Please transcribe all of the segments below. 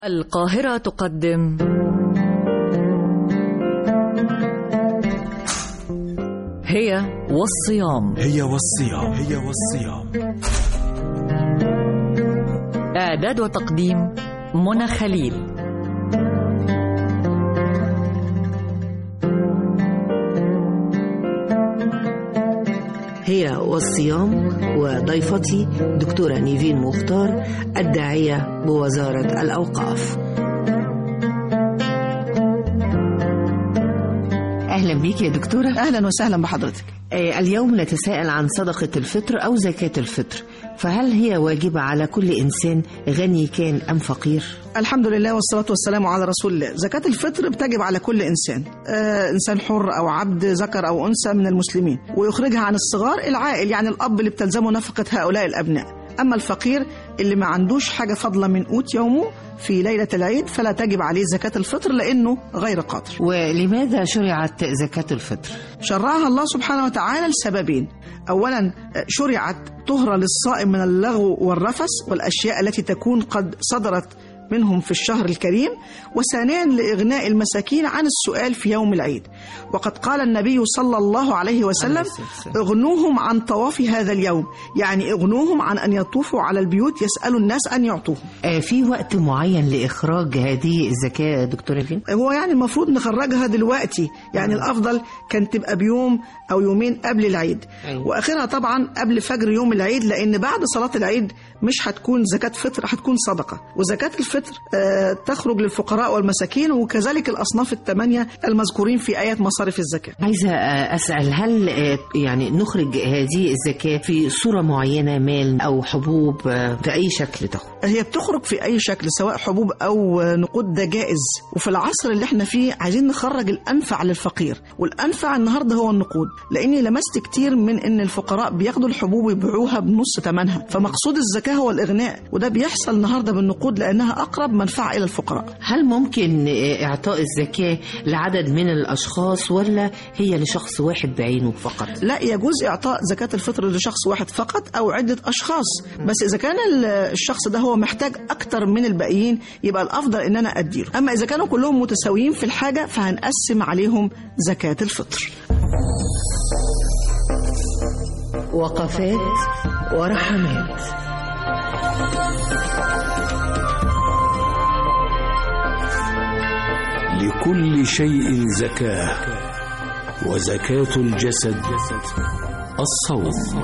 القاهرة تقدم هي والصيام هي والصيام هي والصيام إعداد وتقديم منى خليل هي والصيام وضيفتي دكتورة نيفين مختار الداعية بوزارة الأوقاف أهلا بيك يا دكتورة اهلا وسهلا بحضرتك آه، اليوم نتساءل عن صدقة الفطر أو زكاة الفطر فهل هي واجبة على كل إنسان غني كان أم فقير؟ الحمد لله والصلاة والسلام على رسول الله زكاة الفطر بتجب على كل إنسان آه إنسان حر أو عبد ذكر أو أنثى من المسلمين ويخرجها عن الصغار العائل يعني الأب اللي بتلزمه نفقة هؤلاء الأبناء أما الفقير اللي ما عندوش حاجة فضلة من قوت يومه في ليلة العيد فلا تجب عليه زكاة الفطر لأنه غير قادر ولماذا شرعت زكاة الفطر؟ شرعها الله سبحانه وتعالى لسببين أولا شرعت طهرة للصائم من اللغو والرفث والأشياء التي تكون قد صدرت منهم في الشهر الكريم وثانيا لإغناء المساكين عن السؤال في يوم العيد وقد قال النبي صلى الله عليه وسلم عليه الصلاة والسلام. اغنوهم عن طواف هذا اليوم يعني اغنوهم عن أن يطوفوا على البيوت يسألوا الناس أن يعطوهم آه، في وقت معين لإخراج هذه الزكاة يا دكتورة فين؟ هو يعني المفروض نخرجها دلوقتي يعني الافضل كان تبقى بيوم او يومين قبل العيد أيوة. واخرها طبعا قبل فجر يوم العيد لان بعد صلاه العيد مش هتكون زكاه فطر هتكون صدقه وزكاه الفطر آه، تخرج للفقراء والمساكين وكذلك الاصناف الثمانيه المذكورين في ايات مصارف الزكاه عايزة آه، أسأل هل آه، يعني نخرج هذه الزكاة في صورة معينة مال أو حبوب آه، بأي شكل تخرج؟ هي بتخرج في اي شكل سواء حبوب او نقود ده جائز وفي العصر اللي احنا فيه عايزين نخرج الانفع للفقير والانفع النهارده هو النقود لاني لمست كتير من ان الفقراء بياخدوا الحبوب ويبيعوها بنص ثمنها فمقصود الزكاه هو الاغناء وده بيحصل النهارده بالنقود لانها اقرب منفعه الى الفقراء هل ممكن آه، إعطاء الزكاة لعدد من الأشخاص ولا هي لشخص واحد بعينه فقط؟ لا يجوز اعطاء زكاه الفطر لشخص واحد فقط او عده اشخاص بس اذا كان ال- الشخص ده هو محتاج اكتر من الباقيين يبقى الافضل ان انا اديله اما اذا كانوا كلهم متساويين في الحاجه فهنقسم عليهم زكاه الفطر وقفات ورحمات لكل شيء زكاة وزكاة الجسد الصوم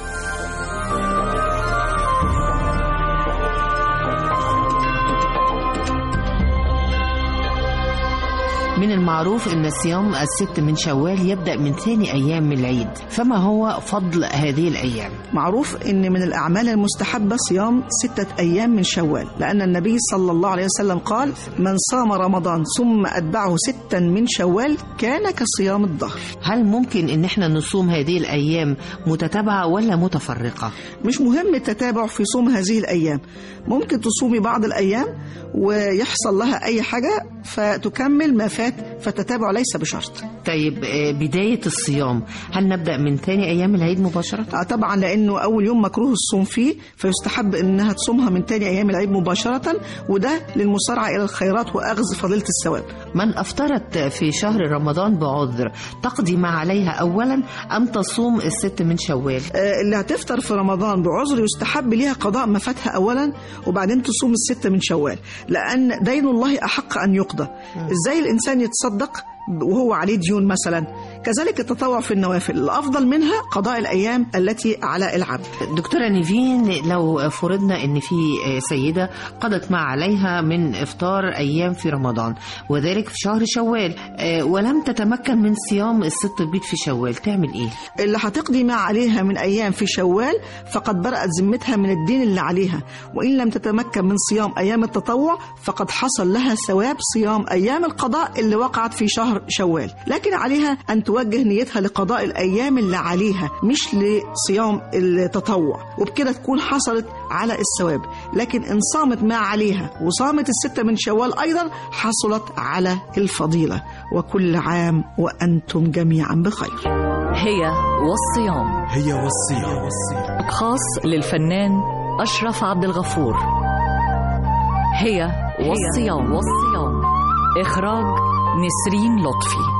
من المعروف أن الصيام الست من شوال يبدأ من ثاني أيام من العيد فما هو فضل هذه الأيام؟ معروف ان من الاعمال المستحبه صيام سته ايام من شوال لان النبي صلى الله عليه وسلم قال من صام رمضان ثم اتبعه ستا من شوال كان كصيام الدهر هل ممكن أن احنا نصوم هذه الأيام متتابعة ولا متفرقة؟ مش مهم التتابع في صوم هذه الأيام ممكن تصومي بعض الأيام ويحصل لها أي حاجة فتكمل ما فات فالتتابع ليس بشرط طيب آه، بداية الصيام هل نبدأ من ثاني أيام العيد مباشرة؟ آه طبعا لأنه أول يوم مكروه الصوم فيه فيستحب أنها تصومها من تاني أيام العيد مباشرة وده للمسارعة إلى الخيرات وأخذ فضيلة الثواب من أفطرت في شهر رمضان بعذر تقضي ما عليها أولا أم تصوم الست من شوال؟ آه، اللي هتفطر في رمضان بعذر يستحب ليها قضاء ما فاتها اولا وبعدين تصوم الستة من شوال لان دين الله احق ان يقضى ازاي الانسان يتصدق وهو عليه ديون مثلا كذلك التطوع في النوافل الافضل منها قضاء الايام التي على العبد دكتورة نيفين لو فرضنا ان في سيدة قضت ما عليها من افطار ايام في رمضان وذلك في شهر شوال آه، ولم تتمكن من صيام الست البيض في شوال تعمل ايه؟ اللي هتقضي ما عليها من أيام في شوال فقد برأت ذمتها من الدين اللي عليها وإن لم تتمكن من صيام أيام التطوع فقد حصل لها ثواب صيام أيام القضاء اللي وقعت في شهر شوال لكن عليها أن توجه نيتها لقضاء الأيام اللي عليها مش لصيام التطوع وبكده تكون حصلت على الثواب لكن إن صامت ما عليها وصامت الستة من شوال أيضا حصلت على الفضيلة وكل عام وأنتم جميعا بخير هي والصيام هي والصيام خاص للفنان أشرف عبد الغفور هي والصيام والصيام إخراج نسرين لطفي